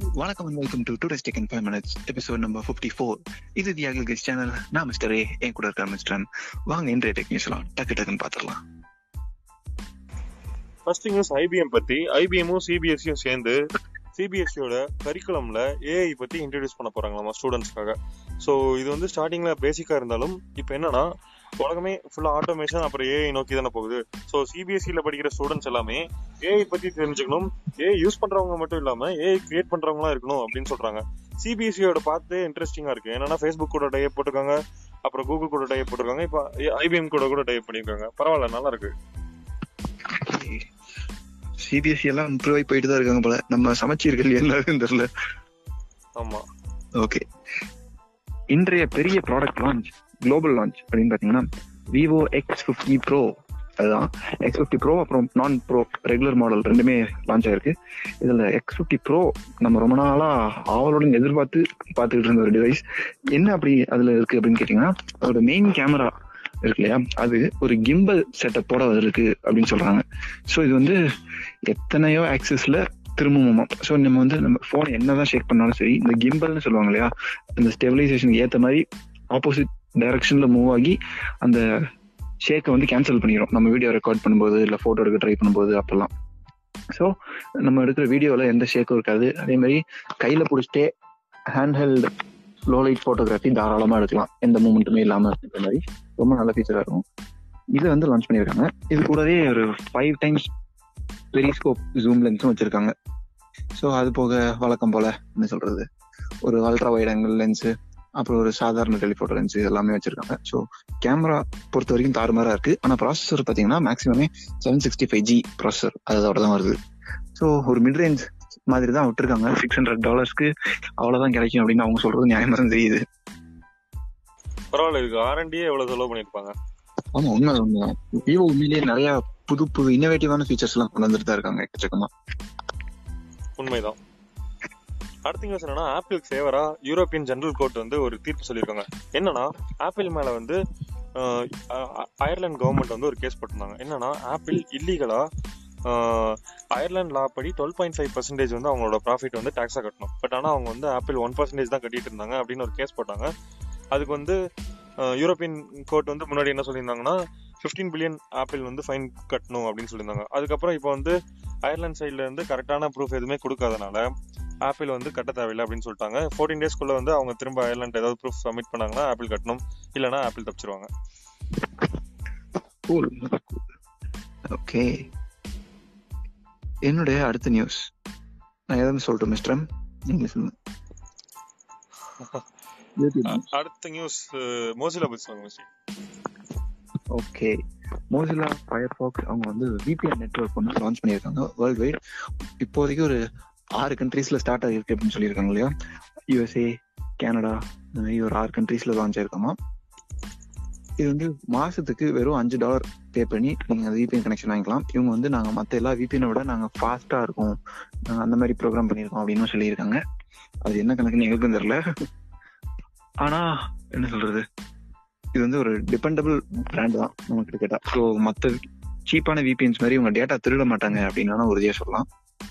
வணக்கம் and welcome to today's tech in five minutes episode number fifty four இது the Akil guest channel நான் mister A என் கூட இருக்க மிஸ்டர் வாங்க இன்றைய டெக் நியூஸ்லாம் டக்கு டக்குன்னு பார்த்துடலாம் ஃபர்ஸ்ட் நியூஸ் ஐபிஎம் பத்தி ஐபிஎம்மும் சிபிஎஸ்சியும் சேர்ந்து சிபிஎஸ்சியோட கரிக்குலம்ல ஏஐ பத்தி இன்ட்ரடியூஸ் பண்ண போறாங்க நம்ம ஸ்டூடெண்ட்ஸ்க்காக ஸோ இது வந்து ஸ்டார்டிங்ல பேசிக்கா இருந்தாலும் இப்போ என்னன்னா உலகமே ஃபுல்லா ஆட்டோமேஷன் அப்புறம் ஏஐ நோக்கி தானே போகுது ஸோ சிபிஎஸ்சியில படிக்கிற ஸ்டூடெண்ட்ஸ் எல்லாமே ஏஐ பத்தி தெரிஞ்சுக்கணும் ஏஐ யூஸ் பண்றவங்க மட்டும் இல்லாம ஏஐ கிரியேட் பண்றவங்களா இருக்கணும் அப்படின்னு சொல்றாங்க சிபிஎஸ்சியோட பார்த்து இன்ட்ரெஸ்டிங்கா இருக்கு என்னன்னா ஃபேஸ்புக் கூட டைப் போட்டிருக்காங்க அப்புறம் கூகுள் கூட டைப் போட்டிருக்காங்க இப்போ ஐபிஎம் கூட கூட டைப் பண்ணிருக்காங்க பரவாயில்ல நல்லா இருக்கு சிபிஎஸ்சி எல்லாம் இம்ப்ரூவ் ஆகி போயிட்டு தான் இருக்காங்க போல நம்ம சமச்சீர்கள் எல்லாருக்கும் தெரியல ஆமா ஓகே இன்றைய பெரிய ப்ராடக்ட் லான்ச் குளோபல் லான்ச் அப்படின்னு பார்த்தீங்கன்னா விவோ எக்ஸ் ஃபிஃப்டி ப்ரோ அதுதான் எக்ஸ் ஃபிஃப்டி ப்ரோ அப்புறம் நான் ப்ரோ ரெகுலர் மாடல் ரெண்டுமே லான்ச் ஆயிருக்கு இதில் எக்ஸ் ஃபிஃப்டி ப்ரோ நம்ம ரொம்ப நாளாக ஆவலுடன் எதிர்பார்த்து பார்த்துக்கிட்டு இருந்த ஒரு டிவைஸ் என்ன அப்படி அதில் இருக்கு அப்படின்னு கேட்டிங்கன்னா அதோட மெயின் கேமரா இருக்கு இல்லையா அது ஒரு கிம்பல் செட்டப்போட இருக்கு அப்படின்னு சொல்றாங்க ஸோ இது வந்து எத்தனையோ ஆக்சஸ்ல திரும்புமா ஸோ நம்ம வந்து நம்ம ஃபோன் என்னதான் ஷேக் பண்ணாலும் சரி இந்த கிம்பல்னு சொல்லுவாங்க இல்லையா இந்த ஸ்டெபிலைசேஷனுக்கு ஏற்ற மாதிரி ஆப்போசிட் டைரக்ஷன்ல மூவ் ஆகி அந்த ஷேக்கை வந்து கேன்சல் பண்ணிடும் நம்ம வீடியோ ரெக்கார்ட் பண்ணும்போது இல்லை ஃபோட்டோ எடுக்க ட்ரை பண்ணும்போது அப்பெல்லாம் ஸோ நம்ம எடுக்கிற வீடியோவில் எந்த ஷேக்கும் இருக்காது அதே மாதிரி கையில் பிடிச்சிட்டே hand held low light photography தாராளமாக எடுக்கலாம் எந்த மூமெண்ட்டுமே இல்லாமல் இருக்கிற மாதிரி ரொம்ப நல்ல ஃபீச்சராக இருக்கும் இதை வந்து லான்ச் பண்ணியிருக்காங்க இது கூடவே ஒரு ஃபைவ் டைம்ஸ் பெரிஸ்கோப் ஜூம் லென்ஸும் வச்சிருக்காங்க ஸோ அது போக வழக்கம் போல என்ன சொல்றது ஒரு அல்ட்ரா வைட் ஆங்கிள் லென்ஸு அப்புறம் ஒரு சாதாரண டெலிஃபோட்டோ லென்ஸ் எல்லாமே வச்சிருக்காங்க ஸோ கேமரா பொறுத்த வரைக்கும் தாறுமாறா இருக்கு ஆனால் ப்ராசஸர் பார்த்தீங்கன்னா மேக்ஸிமமே seven sixty five G processor அதோட தான் வருது ஸோ ஒரு மிட் ரேஞ்ச் மாதிரி தான் விட்டுருக்காங்க சிக்ஸ் ஹண்ட்ரட் டாலர்ஸ்க்கு அவ்வளோதான் கிடைக்கும் அப்படின்னு அவங்க சொல்றது நியாயமா தான் தெரியுது பரவாயில்ல இதுக்கு ஆர்என்டியே எவ்வளவு செலவு பண்ணிருப்பாங்க ஆமா உண்மை உண்மை விவோ உண்மையிலேயே நிறைய புது புது இன்னோவேட்டிவான ஃபீச்சர்ஸ் எல்லாம் கொண்டு வந்துட்டு தான் இருக்காங்க எக்கச்சக்கமா உண்மைதான் அடுத்த நியூஸ் என்னன்னா ஆப்பிள் சேவரா யூரோப்பியன் ஜெனரல் கோர்ட் வந்து ஒரு தீர்ப்பு சொல்லியிருக்காங்க என்னன்னா ஆப்பிள் மேல வந்து அஹ், அ- அயர்லாந்து கவர்மெண்ட் வந்து ஒரு கேஸ் போட்டிருந்தாங்க என்னன்னா ஆப்பிள் இல்லீகலா அயர்லாந்து லா படி டுவெல் பாயிண்ட் ஃபைவ் பர்சன்டேஜ் வந்து அவங்களோட ப்ராஃபிட் வந்து டாக்ஸா கட்டணும் பட் ஆனா அவங்க வந்து ஆப்பிள் ஒன் பர்சன்டேஜ் தான் கட்டிட்டு இருந்தாங்க அப்படின்னு ஒரு கேஸ் போட்டாங்க அதுக்கு வந்து அஹ், யூரோப்பியன் கோர்ட் வந்து முன்னாடி என்ன சொல்லியிருந்தாங்கன்னா 15 பில்லியன் ஆப்பிள் வந்து ஃபைன் கட்டணும் அப்படின்னு சொல்லியிருந்தாங்க அதுக்கப்புறம் இப்போ வந்து அயர்லாந்து சைட்ல இருந்து கரெக்டான ப்ரூஃப் எதுவுமே கொடுக்காதனால ஆப்பிள் வந்து கட்ட தேவையில்லை அப்படின்னு சொல்லிட்டாங்க ஃபோர்டீன் டேஸ்க்குள்ள வந்து அவங்க திரும்ப அயர்லாண்ட் ஏதாவது ப்ரூஃப் சப்மிட் பண்ணாங்கன்னா ஆப்பிள் கட்டணும் இல்லைன்னா ஆப்பிள் தப்பிச்சிருவாங்க கூல் ஓகே என்னுடைய அடுத்த நியூஸ் நான் எதாவது சொல்லட்டும் மிஸ்டர் நீங்க சொல்லுங்க அ- அடுத்த நியூஸ் மோசிலா பத்தி சொல்லுங்க மிஸ்டர் ஓகே மோசிலா ஃபயர்பாக்ஸ் அவங்க வந்து விபிஎன் நெட்வொர்க் ஒன்று லான்ச் பண்ணியிருக்காங்க வேர்ல்டு வைட் இப்போதைக்கு ஒரு ஆறு கண்ட்ரீஸ்ல ஸ்டார்ட் ஆகிருக்கு அப்படின்னு சொல்லியிருக்காங்க இல்லையா யூஎஸ்ஏ கனடா இந்த மாதிரி ஒரு ஆறு கண்ட்ரீஸ்ல லான்ச் ஆயிருக்காமா இது வந்து மாசத்துக்கு வெறும் அஞ்சு டாலர் பே பண்ணி நீங்க அந்த விபிஎன் கனெக்ஷன் வாங்கிக்கலாம் இவங்க வந்து நாங்க மத்த எல்லா விபிஎனை விட நாங்க ஃபாஸ்டா இருக்கோம் நாங்க அந்த மாதிரி ப்ரோக்ராம் பண்ணியிருக்கோம் அப்படின்னு சொல்லியிருக்காங்க அது என்ன கணக்குன்னு எங்களுக்கும் தெரியல ஆனா என்ன சொல்றது இது வந்து ஒரு டிபெண்டபிள் பிராண்ட் தான் நமக்கு கேட்டா ஸோ மற்ற சீப்பான விபிஎன்ஸ் மாதிரி உங்க டேட்டா திருட மாட்டாங்க அப்படின்னு வேணா உறுதியா சொல்லலாம்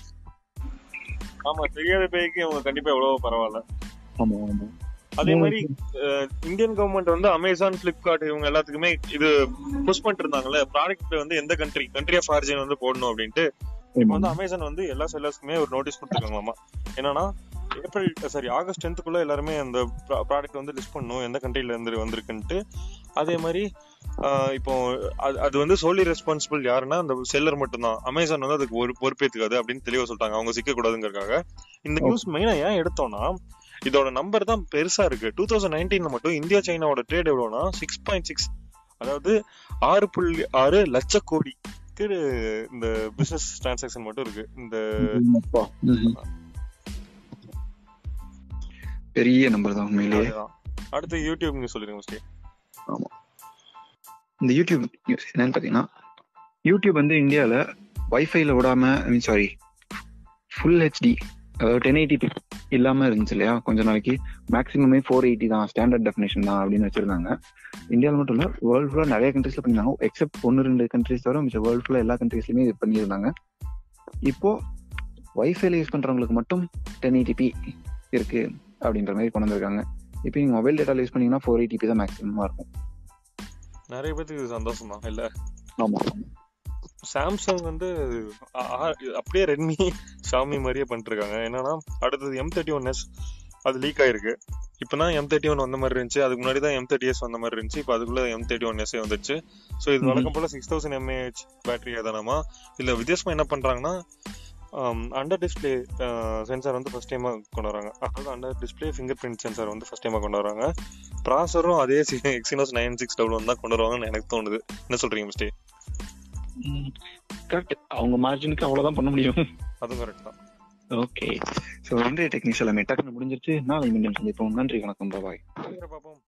ஆமா தெரியாத பேய்க்கு அவங்க கண்டிப்பா எவ்வளவு பரவாயில்ல ஆமா ஆமா அதே மாதிரி அஹ், இந்தியன் கவர்மெண்ட் வந்து அமேசான் பிளிப்கார்ட் இவங்க எல்லாத்துக்குமே இது புஷ் பண்ணிட்டு இருந்தாங்கல்ல ப்ராடக்ட் வந்து எந்த கண்ட்ரி கண்ட்ரி ஆஃப் ஆரிஜின் வந்து போடணும் அப்படின்ட்டு இப்போ வந்து அமேசான் வந்து எல்லா செல்லர்ஸ்க்குமே ஒரு நோட்டீஸ் கொடுத்துருக்காங்களாமா என்னன்னா ஏப்ரல் சாரி ஆகஸ்ட் டென்த்துக்குள்ள எல்லாருமே அந்த ப்ராடக்ட் வந்து லிஸ்ட் பண்ணணும் எந்த கண்ட்ரில இருந்து வந்திருக்குன்ட்டு அதே மாதிரி ஆஹ் இப்போ அது அது வந்து சோலி ரெஸ்பான்சிபிள் யாருன்னா அந்த செல்லர் மட்டும்தான் அமேசான் வந்து அதுக்கு ஒரு பொறுப்பேத்துக்காது அப்படின்னு தெளிவா சொல்லிட்டாங்க அவங்க சிக்க கூடாதுங்கிறதுக்காக இந்த நியூஸ் மெயினா ஏன் எடுத்தோம்னா இதோட நம்பர் தான் பெருசா இருக்கு டூ தௌசண்ட் நைன்டீன்ல மட்டும் இந்தியா சைனாவோட ட்ரேட் எவ்வளவுனா சிக்ஸ் பாயிண்ட் சிக்ஸ் அதாவது ஆறு புள்ளி ஆறு லட்ச கோடிக்கு இந்த பிசினஸ் டிரான்சாக்ஷன் மட்டும் இருக்கு இந்த அப்பா. ம்ஹும். பெரிய நம்பர் தான் உண்மையிலேயே அதுதான். அடுத்து யூடியூப் நியூஸ் சொல்லிருங்க முஸ்லி இந்த யூடியூப் நியூஸ் என்னன்னு பாத்தீங்கன்னா யூடியூப் வந்து இந்தியால வைஃபைல விடாம மீன் சாரி ஃபுல் ஹெச்டி அதாவது டென் எயிட்டி இல்லாம இருந்துச்சு இல்லையா கொஞ்ச நாளைக்கு மேக்ஸிமமே ஃபோர் எயிட்டி தான் ஸ்டாண்டர்ட் டெஃபினேஷன் தான் அப்படின்னு வச்சிருந்தாங்க இந்தியாவில் மட்டும் இல்ல வேர்ல்டு ஃபுல்லா நிறைய கண்ட்ரீஸ்ல பண்ணிருந்தாங்க எக்ஸப்ட் ஒன்னு ரெண்டு கண்ட்ரீஸ் தவிர மிச்ச வேர்ல்டு ஃபுல்லா எல்லா கண்ட்ரீஸ்லயுமே இது பண்ணியிருந்தாங்க இப்போ வைஃபைல யூஸ் பண்றவங்களுக்கு மட்டும் டென் எயிட்டிபி இருக்கு அப்படின்ற மாதிரி கொண்டு வந்திருக்காங்க இப்போ நீங்க மொபைல் டேட்டா யூஸ் பண்ணீங்கன்னா ஃபோர் எயிட்டிபி தான் மேக்ஸிமமா இருக்கும் நிறைய பேத்துக்கு இது சந்தோஷம் தான் இல்ல ஆமா சாம்சங் வந்து அ- அ- அப்படியே ரெட்மி ஷாமி மாதிரியே பண்ணிட்டு இருக்காங்க என்னன்னா அடுத்தது எம் தேர்ட்டி ஒன் எஸ் அது லீக் ஆயிருக்கு இப்பதான் எம் தேர்ட்டி ஒன் வந்த மாதிரி இருந்துச்சு அதுக்கு முன்னாடி தான் எம் தேர்ட்டி எஸ் வந்த மாதிரி இருந்துச்சு இப்போ அதுக்குள்ள எம் தேர்ட்டி ஒன் எஸ் வந்துச்சு ஸோ இது ம்ஹும். வழக்கம் போல சிக்ஸ் தௌசண்ட் எம்ஏஹெச் பேட்டரி தானாமா இல்ல வித்தியாசமா என்ன பண்றாங்கன்னா அண்டர் டிஸ்பிளே சென்சார் வந்து ஃபர்ஸ்ட் டைமா கொண்டு வராங்க அதாவது under display fingerprint sensor வந்து ஃபர்ஸ்ட் டைமா கொண்டு வராங்க ப்ராசரும் அதே Exynos nine six double one தான் கொண்டு வருவாங்கன்னு எனக்கு தோணுது என்ன சொல்றீங்க மிஸ்டே கரெக்ட் அவங்க மார்ஜினுக்கு அவ்வளவுதான் பண்ண முடியும் அதுவும் கரெக்ட் தான் ஓகே ஸோ இன்றைய டெக்னிக்ஸ் எல்லாமே டக்குன்னு முடிஞ்சிருச்சு நாளை மீண்டும் சந்திப்போம் நன்றி வணக்கம் பாய் பார்ப்போம்